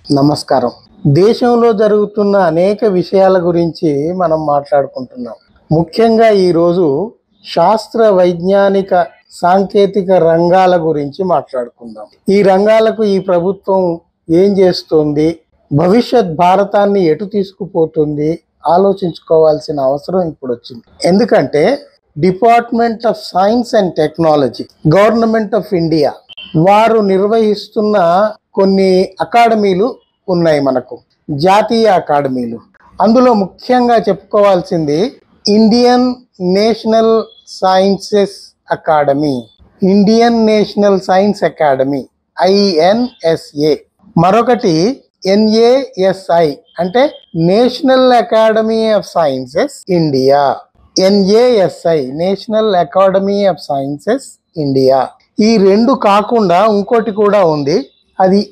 నమస్కారం దేశంలో జరుగుతున్న అనేక విషయాల గురించి మనం మాట్లాడుకుంటున్నాం ముఖ్యంగా ఈరోజు శాస్త్ర వైజ్ఞానిక సాంకేతిక రంగాల గురించి మాట్లాడుకుందాం ఈ రంగాలకు ఈ ప్రభుత్వం ఏం చేస్తుంది భవిష్యత్ భారతాన్ని ఎటు తీసుకుపోతుంది ఆలోచించుకోవాల్సిన అవసరం ఇప్పుడు వచ్చింది ఎందుకంటే department of science and technology government of India వారు నిర్వహిస్తున్న కొన్ని అకాడమీలు ఉన్నాయి మనకు జాతీయ అకాడమీలు అందులో ముఖ్యంగా చెప్పుకోవాల్సింది Indian National Sciences Academy Indian National Science Academy INSA మరొకటి ఎన్ఏఎస్ఐ అంటే National Academy of Sciences India NASI National Academy of Sciences India ఈ రెండు కాకుండా ఇంకోటి కూడా ఉంది అది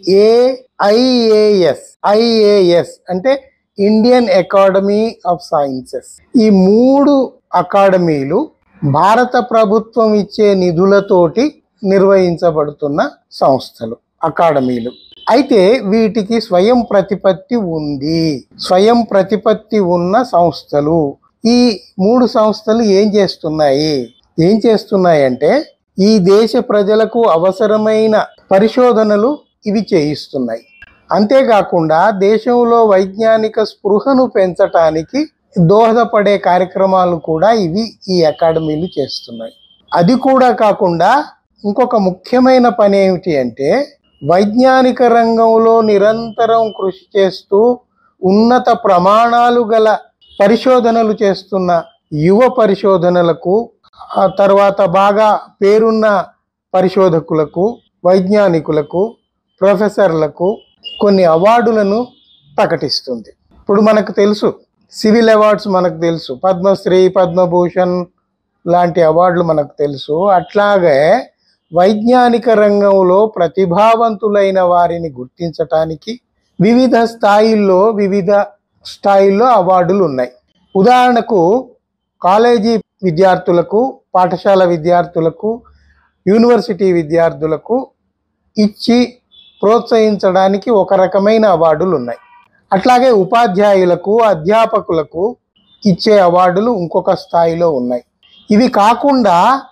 ఏఐఏఎస్ ఐఏఎస్ అంటే ఇండియన్ అకాడమీ ఆఫ్ సైన్సెస్ ఈ మూడు అకాడమీలు భారత ప్రభుత్వం ఇచ్చే నిధులతోటి నిర్వహించబడుతున్న సంస్థలు అకాడమీలు అయితే వీటికి స్వయం ప్రతిపత్తి ఉంది స్వయం ప్రతిపత్తి ఉన్న సంస్థలు ఈ మూడు సంస్థలు ఏం చేస్తున్నాయి ఏం చేస్తున్నాయి అంటే ఈ దేశ ప్రజలకు అవసరమైన పరిశోధనలు ఇవి చేయిస్తున్నాయి అంతేకాకుండా దేశంలో వైజ్ఞానిక స్పృహను పెంచటానికి దోహదపడే కార్యక్రమాలు కూడా ఇవి ఈ అకాడమీలు చేస్తున్నాయి అది కూడా కాకుండా ఇంకొక ముఖ్యమైన పని ఏమిటి అంటే వైజ్ఞానిక రంగంలో నిరంతరం కృషి చేస్తూ ఉన్నత ప్రమాణాలు గల పరిశోధనలు చేస్తున్న యువ పరిశోధనలకు ఆ తర్వాత బాగా పేరున్న పరిశోధకులకు వైజ్ఞానికులకు ప్రొఫెసర్లకు కొన్ని అవార్డులను ప్రకటిస్తుంది ఇప్పుడు మనకు తెలుసు సివిల్ అవార్డ్స్ మనకు తెలుసు పద్మశ్రీ పద్మభూషణ్ లాంటి అవార్డులు మనకు తెలుసు అట్లాగే వైజ్ఞానిక రంగంలో ప్రతిభావంతులైన వారిని గుర్తించటానికి వివిధ స్థాయిల్లో వివిధ స్థాయిల్లో అవార్డులు ఉన్నాయి ఉదాహరణకు కాలేజీ విద్యార్థులకు పాఠశాల విద్యార్థులకు యూనివర్సిటీ విద్యార్థులకు ఇచ్చి ప్రోత్సహించడానికి ఒక రకమైన అవార్డులు ఉన్నాయి అట్లాగే ఉపాధ్యాయులకు అధ్యాపకులకు ఇచ్చే అవార్డులు ఇంకొక స్థాయిలో ఉన్నాయి ఇవి కాకుండా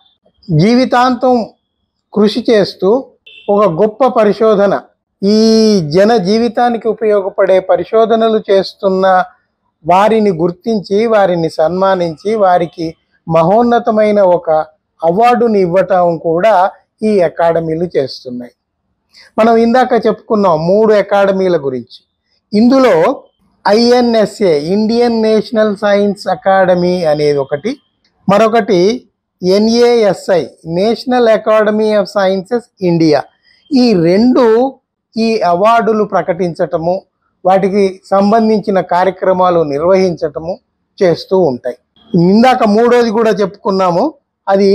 జీవితాంతం కృషి చేస్తూ ఒక గొప్ప పరిశోధన ఈ జన జీవితానికి ఉపయోగపడే పరిశోధనలు చేస్తున్న వారిని గుర్తించి వారిని సన్మానించి వారికి మహోన్నతమైన ఒక అవార్డుని ఇవ్వటం కూడా ఈ అకాడమీలు చేస్తున్నాయి మనం ఇందాక చెప్పుకున్నాం మూడు అకాడమీల గురించి ఇందులో INSA Indian National Science Academy అనేది ఒకటి మరొకటి NASI National Academy of Sciences India ఈ రెండు ఈ అవార్డులు ప్రకటించటము వాటికి సంబంధించిన కార్యక్రమాలు నిర్వహించటము చేస్తూ ఉంటాయి ఇందాక మూడోది కూడా చెప్పుకున్నాము అది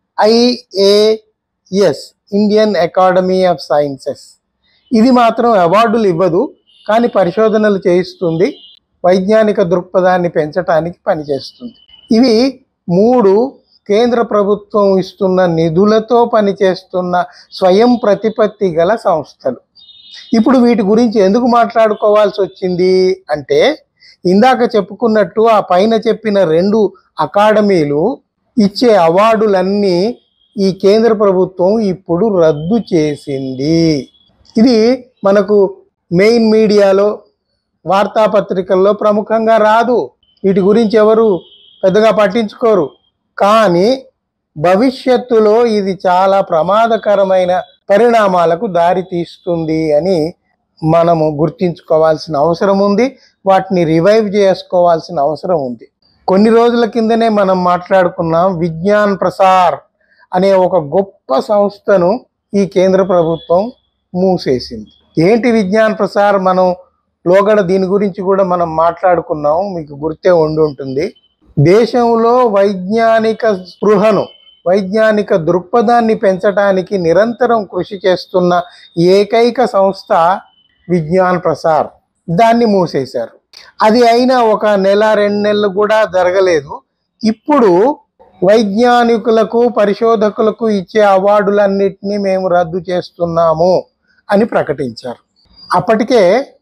IAS Indian Academy of Sciences ఇది మాత్రం అవార్డులు ఇవ్వదు కానీ పరిశోధనలు చేయిస్తుంది వైజ్ఞానిక దృక్పథాన్ని పెంచటానికి పనిచేస్తుంది ఇవి మూడు కేంద్ర ప్రభుత్వం ఇస్తున్న నిధులతో పనిచేస్తున్న స్వయం ప్రతిపత్తి గల సంస్థలు ఇప్పుడు వీటి గురించి ఎందుకు మాట్లాడుకోవాల్సి వచ్చింది అంటే ఇందాక చెప్పుకున్నట్టు ఆ పైన చెప్పిన రెండు అకాడమీలు ఇచ్చే అవార్డులన్నీ ఈ కేంద్ర ప్రభుత్వం ఇప్పుడు రద్దు చేసింది ఇది మనకు మెయిన్ మీడియాలో వార్తాపత్రికల్లో ప్రముఖంగా రాదు వీటి గురించి ఎవరు పెద్దగా పట్టించుకోరు కానీ భవిష్యత్తులో ఇది చాలా ప్రమాదకరమైన పరిణామాలకు దారి తీస్తుంది అని మనము గుర్తించుకోవాల్సిన అవసరం ఉంది వాటిని రివైవ్ చేసుకోవాల్సిన అవసరం ఉంది కొన్ని రోజుల కిందనే మనం మాట్లాడుకున్నాం విజ్ఞాన్ ప్రసార్ అనే ఒక గొప్ప సంస్థను ఈ కేంద్ర ప్రభుత్వం మూసేసింది ఏంటి విజ్ఞాన్ ప్రసార్ మనం లోగడ దీని గురించి కూడా మనం మాట్లాడుకున్నాం మీకు గుర్తే ఉండి ఉంటుంది దేశంలో వైజ్ఞానిక స్పృహను వైజ్ఞానిక దృక్పథాన్ని పెంచడానికి నిరంతరం కృషి చేస్తున్న ఏకైక సంస్థ విజ్ఞాన్ ప్రసార్ దాన్ని మూసేశారు అది అయినా ఒక నెల రెండు నెలలు కూడా జరగలేదు ఇప్పుడు వైజ్ఞానికులకు పరిశోధకులకు ఇచ్చే అవార్డులన్నిటినీ మేము రద్దు చేస్తున్నాము అని ప్రకటించారు అప్పటికే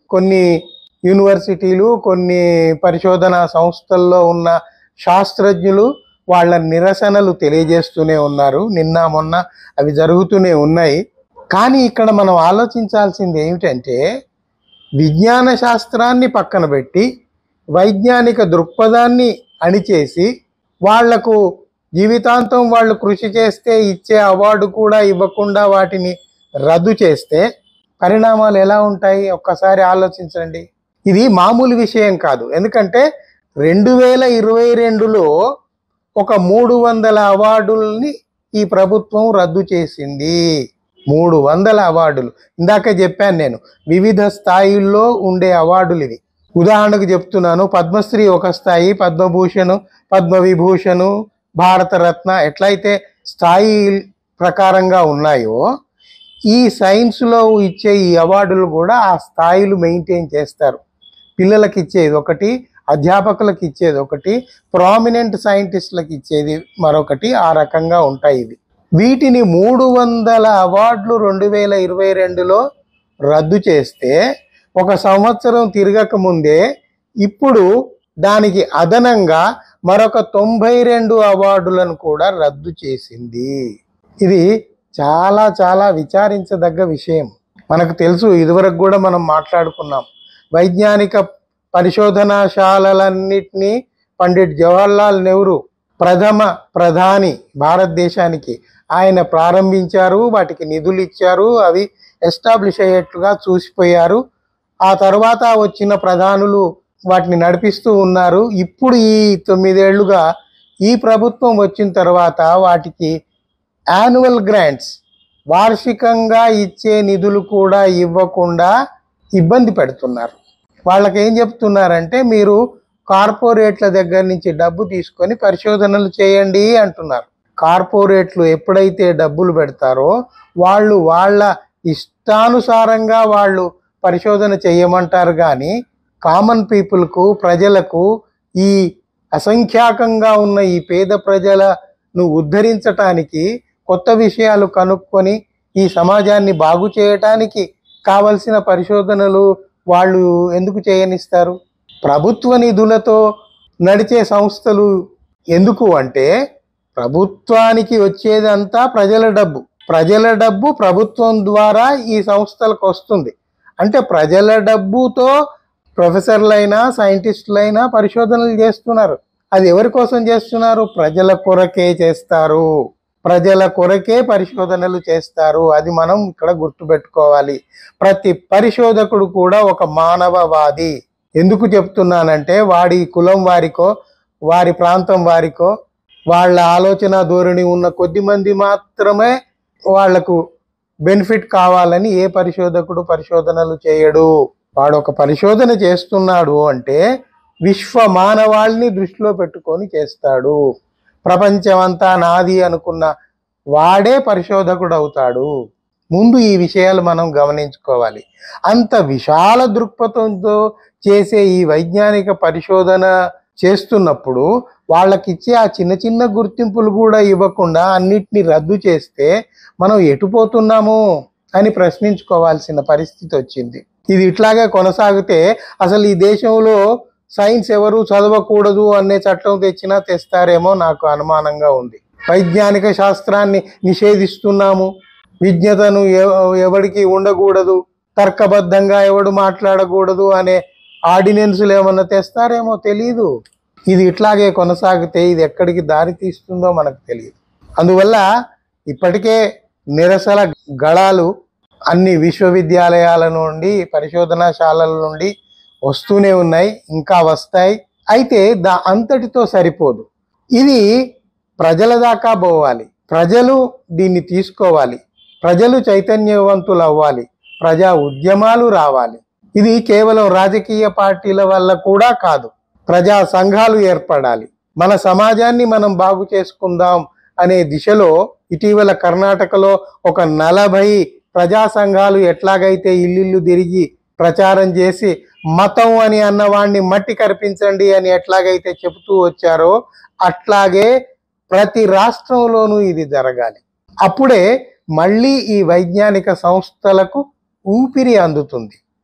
కొన్ని యూనివర్సిటీలు కొన్ని పరిశోధనా సంస్థల్లో ఉన్న శాస్త్రజ్ఞులు వాళ్ళ నిరసనలు తెలియజేస్తూనే ఉన్నారు నిన్న మొన్న అవి జరుగుతూనే ఉన్నాయి కానీ ఇక్కడ మనం ఆలోచించాల్సింది ఏమిటంటే విజ్ఞాన శాస్త్రాన్ని పక్కన పెట్టి వైజ్ఞానిక దృక్పథాన్ని అణిచేసి వాళ్లకు జీవితాంతం వాళ్ళు కృషి చేస్తే ఇచ్చే అవార్డు కూడా ఇవ్వకుండా వాటిని రద్దు చేస్తే పరిణామాలు ఎలా ఉంటాయి ఒక్కసారి ఆలోచించండి ఇది మామూలు విషయం కాదు ఎందుకంటే రెండు వేల ఇరవై రెండులో ఒక మూడు వందల అవార్డుల్ని ఈ ప్రభుత్వం రద్దు చేసింది మూడు వందల అవార్డులు ఇందాక చెప్పాను నేను వివిధ స్థాయిల్లో ఉండే అవార్డులు ఇవి ఉదాహరణకు చెప్తున్నాను పద్మశ్రీ ఒక స్థాయి పద్మభూషణ్ పద్మవిభూషణ్ భారతరత్న ఎట్లయితే స్థాయి ప్రకారంగా ఉన్నాయో ఈ సైన్స్లో ఇచ్చే ఈ అవార్డులు కూడా ఆ స్థాయిలు మెయింటైన్ చేస్తారు పిల్లలకి ఇచ్చేది ఒకటి అధ్యాపకులకు ఇచ్చేది ఒకటి ప్రామినెంట్ సైంటిస్టులకు ఇచ్చేది మరొకటి ఆ రకంగా ఉంటాయి ఇవి వీటిని మూడు వందల అవార్డులు రెండు వేల ఇరవై రెండులో రద్దు చేస్తే ఒక సంవత్సరం తిరగక ముందే ఇప్పుడు దానికి అదనంగా మరొక తొంభై రెండు అవార్డులను కూడా రద్దు చేసింది ఇది చాలా చాలా విచారించదగ్గ విషయం మనకు తెలుసు ఇదివరకు కూడా మనం మాట్లాడుకున్నాం వైజ్ఞానిక పరిశోధనాశాలలన్నిటినీ పండిట్ జవహర్లాల్ నెహ్రూ ప్రథమ ప్రధాని భారతదేశానికి ఆయన ప్రారంభించారు వాటికి నిధులు ఇచ్చారు అవి ఎస్టాబ్లిష్ అయ్యేట్లుగా చూసిపోయారు ఆ తర్వాత వచ్చిన ప్రధానులు వాటిని నడిపిస్తూ ఉన్నారు ఇప్పుడు ఈ తొమ్మిదేళ్లుగా ఈ ప్రభుత్వం వచ్చిన తర్వాత వాటికి యాన్యువల్ గ్రాంట్స్ వార్షికంగా ఇచ్చే నిధులు కూడా ఇవ్వకుండా ఇబ్బంది పెడుతున్నారు వాళ్ళకి ఏం చెప్తున్నారంటే మీరు కార్పొరేట్ల దగ్గర నుంచి డబ్బు తీసుకొని పరిశోధనలు చేయండి అంటున్నారు కార్పొరేట్లు ఎప్పుడైతే డబ్బులు పెడతారో వాళ్ళు వాళ్ళ ఇష్టానుసారంగా వాళ్ళు పరిశోధన చేయమంటారు కానీ కామన్ పీపుల్కు ప్రజలకు ఈ అసంఖ్యాకంగా ఉన్న ఈ పేద ప్రజలను ఉద్ధరించటానికి కొత్త విషయాలు కనుక్కొని ఈ సమాజాన్ని బాగు చేయటానికి కావలసిన పరిశోధనలు వాళ్ళు ఎందుకు చేయనిస్తారు ప్రభుత్వ నిధులతో నడిచే సంస్థలు ఎందుకు అంటే ప్రభుత్వానికి వచ్చేదంతా ప్రజల డబ్బు ప్రజల డబ్బు ప్రభుత్వం ద్వారా ఈ సంస్థలకు వస్తుంది అంటే ప్రజల డబ్బుతో ప్రొఫెసర్లైనా సైంటిస్టులైనా పరిశోధనలు చేస్తున్నారు అది ఎవరి కోసం చేస్తున్నారు ప్రజల కొరకే చేస్తారు ప్రజల కొరకే పరిశోధనలు చేస్తారు అది మనం ఇక్కడ గుర్తుపెట్టుకోవాలి ప్రతి పరిశోధకుడు కూడా ఒక మానవవాది ఎందుకు చెప్తున్నానంటే వాడి కులం వారికో వారి ప్రాంతం వారికో వాళ్ళ ఆలోచన ధోరణి ఉన్న కొద్ది మంది మాత్రమే వాళ్లకు బెనిఫిట్ కావాలని ఏ పరిశోధకుడు పరిశోధనలు చేయడు వాడు ఒక పరిశోధన చేస్తున్నాడు అంటే విశ్వ మానవాళిని దృష్టిలో పెట్టుకొని చేస్తాడు ప్రపంచమంతా నాది అనుకున్న వాడే పరిశోధకుడు అవుతాడు ముందు ఈ విషయాలు మనం గమనించుకోవాలి అంత విశాల దృక్పథంతో చేసే ఈ వైజ్ఞానిక పరిశోధన చేస్తున్నప్పుడు వాళ్ళకిచ్చే ఆ చిన్న చిన్న గుర్తింపులు కూడా ఇవ్వకుండా అన్నిటిని రద్దు చేస్తే మనం ఎటుపోతున్నాము అని ప్రశ్నించుకోవాల్సిన పరిస్థితి వచ్చింది ఇది ఇట్లాగే కొనసాగితే అసలు ఈ దేశంలో సైన్స్ ఎవరు చదవకూడదు అనే చట్టం తెచ్చినా తెస్తారేమో నాకు అనుమానంగా ఉంది వైజ్ఞానిక శాస్త్రాన్ని నిషేధిస్తున్నాము విజ్ఞతను ఎవ- ఎవడికి ఉండకూడదు తర్కబద్ధంగా ఎవడు మాట్లాడకూడదు అనే ఆర్డినెన్సులు ఏమన్నా తెస్తారేమో తెలియదు ఇది ఇట్లాగే కొనసాగితే ఇది ఎక్కడికి దారి తీస్తుందో మనకు తెలియదు అందువల్ల ఇప్పటికే నిరసన గళాలు అన్ని విశ్వవిద్యాలయాల నుండి పరిశోధనాశాలల నుండి వస్తూనే ఉన్నాయి ఇంకా వస్తాయి అయితే దా అంతటితో సరిపోదు ఇది ప్రజల దాకా పోవాలి ప్రజలు దీన్ని తీసుకోవాలి ప్రజలు చైతన్యవంతులు అవ్వాలి ప్రజా ఉద్యమాలు రావాలి ఇది కేవలం రాజకీయ పార్టీల వల్ల కూడా కాదు ప్రజా సంఘాలు ఏర్పడాలి మన సమాజాన్ని మనం బాగు చేసుకుందాం అనే దిశలో ఇటీవల కర్ణాటకలో ఒక నలభై ప్రజా సంఘాలు ఎట్లాగైతే ఇల్లు తిరిగి ప్రచారం చేసి మతం అని అన్నవాణ్ణి మట్టి కరిపించండి అని ఎట్లాగైతే చెబుతూ వచ్చారో అట్లాగే ప్రతి రాష్ట్రంలోనూ ఇది జరగాలి అప్పుడే మళ్ళీ ఈ వైజ్ఞానిక సంస్థలకు ఊపిరి అందుతుంది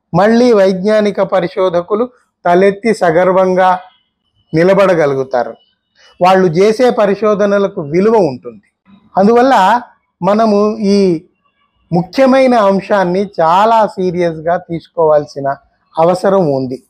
మళ్ళీ వైజ్ఞానిక పరిశోధకులు తలెత్తి సగర్వంగా నిలబడగలుగుతారు వాళ్ళు చేసే పరిశోధనలకు విలువ ఉంటుంది అందువల్ల మనము ఈ ముఖ్యమైన అంశాన్ని చాలా సీరియస్గా తీసుకోవాల్సిన అవసరం ఉంది